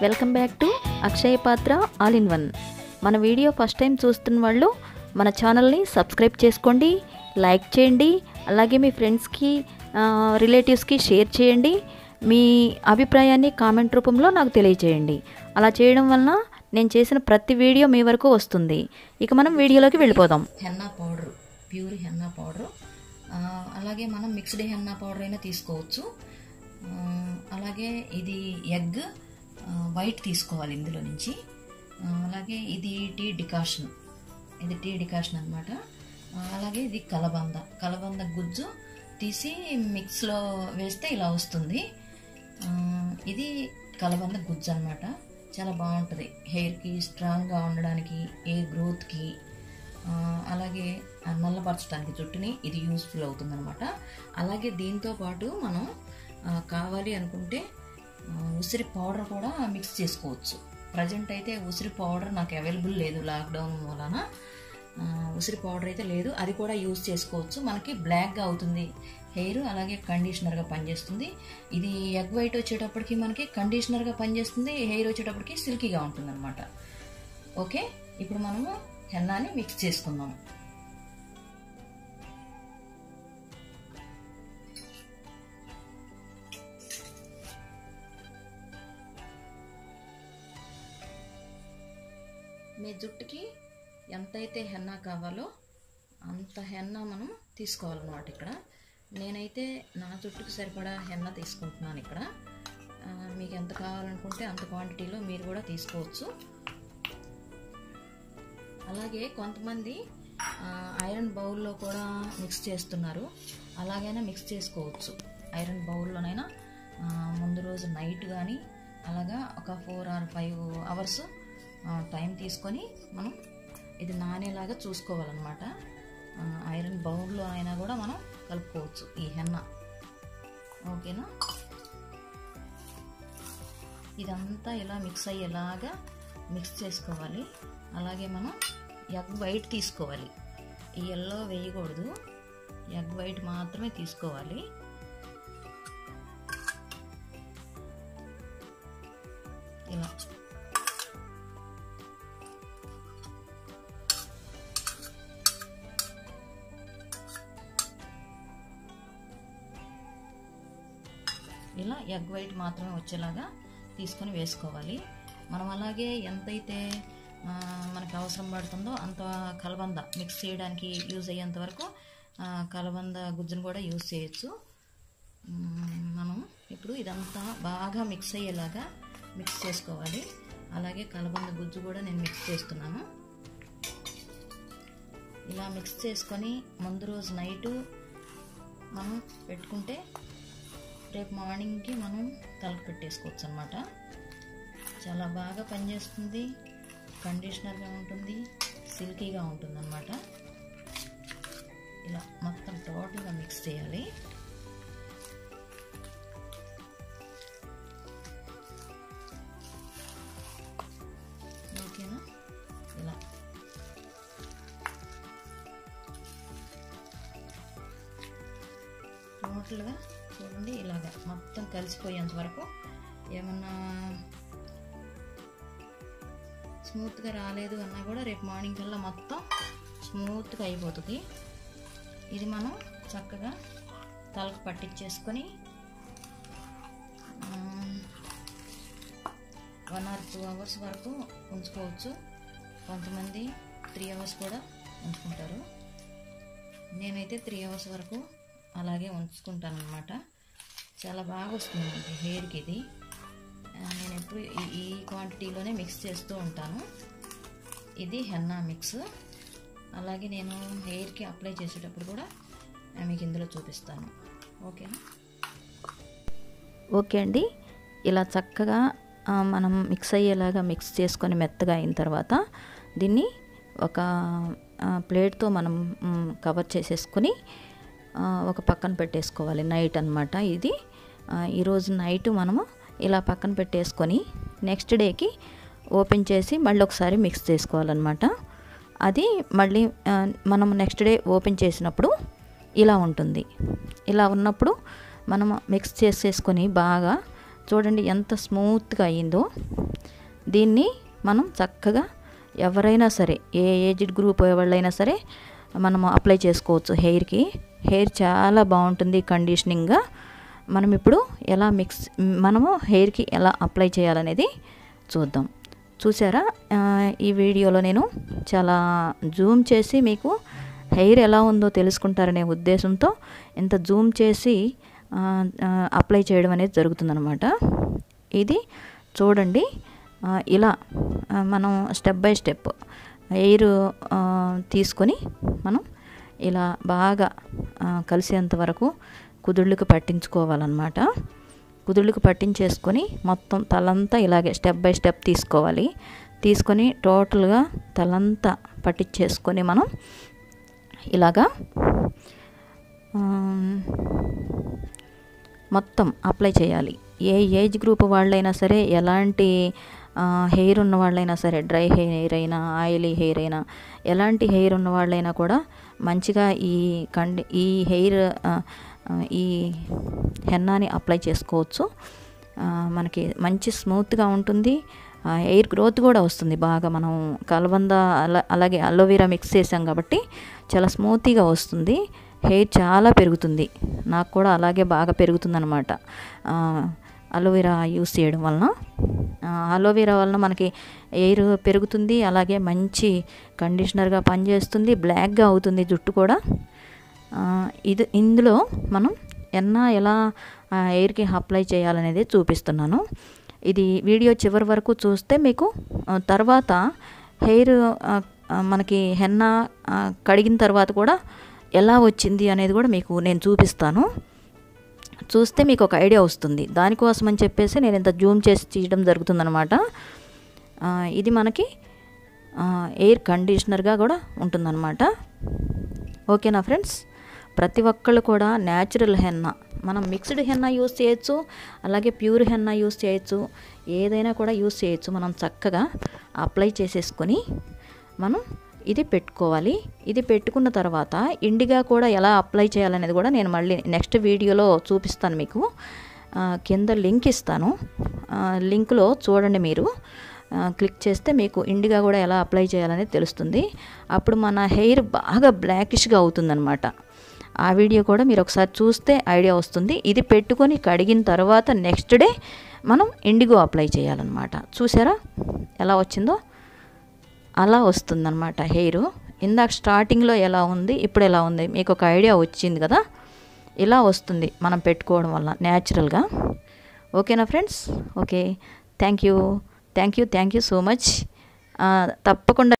welcome back to Akshaya Patra all in one మన video first time చూస్తున్న వాళ్ళు మన ఛానల్ని సబ్స్క్రైబ్ చేసుకోండి లైక్ చేయండి అలాగే మీ ఫ్రెండ్స్కి రిలేటివ్స్కి షేర్ చేయండి మీ అభిప్రాయాన్ని కామెంట్ రూపంలో నాకు తెలియజేయండి అలా చేయడం వలన నేను చేసిన ప్రతి వీడియో మీ వరకు వస్తుంది ఇక మనం వీడియోలోకి వెళ్ళిపోదాం henna powder pure henna powder అలాగే మనం మిక్స్డ్ హెన్నా పౌడర్ అయినా తీసుకోవచ్చు ఆ, అలాగే ఇది ఎగ్ వైట్ తీసుకోవాలి ఇందులో నుంచి ఆ, అలాగే ఇది టీ డికాషన్ ఇది టీ డికాషన్ అనమాట అలాగే ఇది కలబంద కలబంద గుజ్జు తీసి మిక్స్లో వేస్తే ఇలా వస్తుంది ఆ, ఇది కలబంద గుజ్జు అనమాట చాలా బాగుంటుంది హెయిర్కి స్ట్రాంగ్గా ఉండడానికి హెయిర్ గ్రోత్కి ఆ, అలాగే ఆ నల్లపరచడానికి జుట్టుని ఇది యూస్ఫుల్ అవుతుంది అనమాట అలాగే దీంతో పాటు మనం ఆ, కావాలి అనుకుంటే ఆ, ఉసిరి పౌడర్ కూడా మిక్స్ చేసుకోవచ్చు ప్రజెంట్ అయితే ఉసిరి పౌడర్ నాకు అవైలబుల్ లేదు లాక్డౌన్ మూలన ఆ, ఉసిరి పౌడర్ అయితే లేదు అది కూడా యూస్ చేసుకోవచ్చు మనకి బ్లాక్గా అవుతుంది హెయిర్ అలాగే కండిషనర్గా పనిచేస్తుంది ఇది ఎగ్ వైట్ వచ్చేటప్పటికి మనకి కండిషనర్గా పనిచేస్తుంది హెయిర్ వచ్చేటప్పటికి సిల్కీగా ఉంటుంది అనమాట ఓకే ఇప్పుడు మనము హెన్నాని మిక్స్ చేసుకుందాం మీ జుట్టుకి ఎంతైతే హెన్నా కావాలో అంత హెన్నా మనం తీసుకోవాలన్నమాట ఇక్కడ నేనైతే నా జుట్టుకి సరిపడా హెన్నా తీసుకుంటున్నాను ఇక్కడ ఆ, మీకు ఎంత కావాలనుకుంటే అంత క్వాంటిటీలో మీరు కూడా తీసుకోవచ్చు అలాగే కొంతమంది ఆ, ఐరన్ బౌల్లో కూడా మిక్స్ చేస్తున్నారు అలాగైనా మిక్స్ చేసుకోవచ్చు ఐరన్ బౌల్లోనైనా ఆ, ముందు రోజు నైట్ కానీ అలాగా ఒక four or five hours time తీసుకొని మనం ఇది నానేలాగా చూసుకోవాలన్నమాట ఆ, ఐరన్ బౌల్లో అయినా కూడా మనం కలుపుకోవచ్చు ఈ హెన్న ఓకేనా ఇదంతా ఇలా మిక్స్ అయ్యేలాగా మిక్స్ చేసుకోవాలి అలాగే మనం ఎగ్ వైట్ తీసుకోవాలి ఈ ఎల్లో వేయకూడదు ఎగ్ వైట్ మాత్రమే తీసుకోవాలి ఇలా ఇలా ఎగ్ వైట్ మాత్రమే వచ్చేలాగా తీసుకొని వేసుకోవాలి మనం అలాగే ఎంతైతే ఆ, మనకు అవసరం పడుతుందో అంత కలబంద మిక్స్ చేయడానికి యూజ్ అయ్యేంత వరకు ఆ, కలబంద గుజ్జును కూడా యూజ్ చేయొచ్చు మ్మ్, మనం ఇప్పుడు ఇదంతా బాగా మిక్స్ అయ్యేలాగా మిక్స్ చేసుకోవాలి అలాగే కలబంద గుజ్జు కూడా నేను మిక్స్ చేస్తున్నాను ఇలా మిక్స్ చేసుకొని ముందు రోజు నైటు మనం పెట్టుకుంటే రేపు మార్నింగ్కి మనం తలకు పెట్టేసుకోవచ్చు అనమాట చాలా బాగా పనిచేస్తుంది కండిషనర్గా ఉంటుంది సిల్కీగా ఉంటుంది అనమాట ఇలా మొత్తం టోటల్గా మిక్స్ చేయాలి ఓకేనా ఇలా టోటల్గా చూడండి ఇలాగ మొత్తం కలిసిపోయేంత వరకు ఏమన్నా స్మూత్గా రాలేదు అన్నా కూడా రేపు మార్నింగ్ కల్లా మొత్తం స్మూత్గా అయిపోతుంది ఇది మనం చక్కగా తలకు పట్టించేసుకొని వన్ ఆర్ టూ అవర్స్ వరకు ఉంచుకోవచ్చు కొంతమంది త్రీ అవర్స్ కూడా ఉంచుకుంటారు నేనైతే త్రీ అవర్స్ వరకు అలాగే ఉంచుకుంటాను అనమాట చాలా బాగా వస్తుంది మనకి హెయిర్కి ఇది ఆ, నేను ఎప్పుడు ఈ ఈ క్వాంటిటీలోనే మిక్స్ చేస్తూ ఉంటాను ఇది హెన్నా మిక్స్ అలాగే నేను హెయిర్కి అప్లై చేసేటప్పుడు కూడా ఆ, మీకు ఇందులో చూపిస్తాను ఓకేనా ఓకే అండి ఇలా చక్కగా ఆ, మనం మిక్స్ అయ్యేలాగా మిక్స్ చేసుకొని మెత్తగా అయిన తర్వాత దీన్ని ఒక ఆ, ప్లేట్తో మనం మ్, కవర్ చేసేసుకొని ఆ, ఒక పక్కన పెట్టేసుకోవాలి నైట్ అనమాట ఇది ఆ, ఈరోజు నైట్ మనము ఇలా పక్కన పెట్టేసుకొని నెక్స్ట్ డేకి ఓపెన్ చేసి మళ్ళీ ఒకసారి మిక్స్ చేసుకోవాలన్నమాట అది మళ్ళీ ఆ, మనం నెక్స్ట్ డే ఓపెన్ చేసినప్పుడు ఇలా ఉంటుంది ఇలా ఉన్నప్పుడు మనం మిక్స్ చేసేసుకొని బాగా చూడండి ఎంత స్మూత్గా అయ్యిందో దీన్ని మనం చక్కగా ఎవరైనా సరే ఏ ఏజ్డ్ గ్రూప్ వాళ్ళైనా సరే మనము అప్లై చేసుకోవచ్చు హెయిర్కి హెయిర్ చాలా బాగుంటుంది కండిషనింగ్గా మనం ఇప్పుడు ఎలా మిక్స్ మనము హెయిర్కి ఎలా అప్లై చేయాలనేది చూద్దాం చూసారా ఆ, ఈ వీడియోలో నేను చాలా జూమ్ చేసి మీకు హెయిర్ ఎలా ఉందో తెలుసుకుంటారనే ఉద్దేశంతో ఇంత జూమ్ చేసి ఆ, ఆ, అప్లై చేయడం అనేది జరుగుతుందనమాట ఇది చూడండి ఆ, ఇలా ఆ, మనం స్టెప్ బై స్టెప్ ఎయిర్ ఆ, తీసుకొని మనం ఇలా బాగా ఆ, కలిసేంత వరకు కుదుళ్ళకి పట్టించుకోవాలన్నమాట కుదుళ్ళకి పట్టించేసుకొని మొత్తం తలంతా ఇలాగే స్టెప్ బై స్టెప్ తీసుకోవాలి తీసుకొని టోటల్గా తలంతా పట్టించేసుకొని మనం ఇలాగా ఆమ్, మొత్తం అప్లై చేయాలి ఏ ఏజ్ గ్రూప్ వాళ్ళైనా సరే ఎలాంటి ఆ, హెయిర్ ఉన్న వాళ్ళైనా సరే డ్రై హెయిర్ అయినా ఆయిలీ హెయిర్ అయినా ఎలాంటి హెయిర్ ఉన్న వాళ్ళైనా కూడా మంచిగా ఈ కండి ఈ హెయిర్ ఆ, ఆ, ఈ హెన్నాని అప్లై చేసుకోవచ్చు ఆ, మనకి మంచి స్మూత్గా ఉంటుంది ఆ, హెయిర్ గ్రోత్ కూడా వస్తుంది బాగా మనం కలబంద అలా అలాగే అలోవెరా మిక్స్ చేసాం కాబట్టి చాలా స్మూతీగా వస్తుంది హెయిర్ చాలా పెరుగుతుంది నాకు కూడా అలాగే బాగా పెరుగుతుందన్నమాట ఆ, అలోవెరా యూస్ చేయడం వలన ఆ, అలోవెరా వలన మనకి ఎయిర్ పెరుగుతుంది అలాగే మంచి కండిషనర్గా పనిచేస్తుంది బ్లాక్గా అవుతుంది జుట్టు కూడా ఆ, ఇది ఇందులో మనం ఎన్న ఎలా ఆ, ఎయిర్కి అప్లై చేయాలనేది చూపిస్తున్నాను ఇది వీడియో చివరి వరకు చూస్తే మీకు ఆ, తర్వాత హెయిర్ ఆ, ఆ, మనకి హెన్న ఆ, కడిగిన తర్వాత కూడా ఎలా వచ్చింది అనేది కూడా మీకు నేను చూపిస్తాను చూస్తే మీకు ఒక ఐడియా వస్తుంది దానికోసం అని చెప్పేసి నేను ఇంత జూమ్ చేసి తీయడం జరుగుతుందనమాట ఆ, ఇది మనకి ఆ, ఎయిర్ కండిషనర్గా కూడా ఉంటుందన్నమాట ఓకేనా ఫ్రెండ్స్ ప్రతి ఒక్కళ్ళు కూడా న్యాచురల్ హెన్న మనం మిక్స్డ్ హెన్న యూస్ చేయొచ్చు అలాగే ప్యూర్ హెన్న యూస్ చేయొచ్చు ఏదైనా కూడా యూస్ చేయొచ్చు మనం చక్కగా అప్లై చేసేసుకొని మనం ఇది పెట్టుకోవాలి ఇది పెట్టుకున్న తర్వాత ఇండిగా కూడా ఎలా అప్లై చేయాలనేది కూడా నేను మళ్ళీ నెక్స్ట్ వీడియోలో చూపిస్తాను మీకు ఆ, కింద లింక్ ఇస్తాను ఆ, లింక్లో చూడండి మీరు ఆ, క్లిక్ చేస్తే మీకు ఇండిగా కూడా ఎలా అప్లై చేయాలనేది తెలుస్తుంది అప్పుడు మన హెయిర్ బాగా బ్లాకిష్గా అవుతుందన్నమాట ఆ వీడియో కూడా మీరు ఒకసారి చూస్తే ఐడియా వస్తుంది ఇది పెట్టుకొని కడిగిన తర్వాత నెక్స్ట్ డే మనం ఇండిగో అప్లై చేయాలన్నమాట చూసారా ఎలా వచ్చిందో అలా వస్తుందన్నమాట హెయిర్ ఇందాక స్టార్టింగ్లో ఎలా ఉంది ఇప్పుడు ఎలా ఉంది మీకు ఒక ఐడియా వచ్చింది కదా ఇలా వస్తుంది మనం పెట్టుకోవడం వల్ల న్యాచురల్గా ఓకేనా friends okay thank you thank you thank you so much తప్పకుండా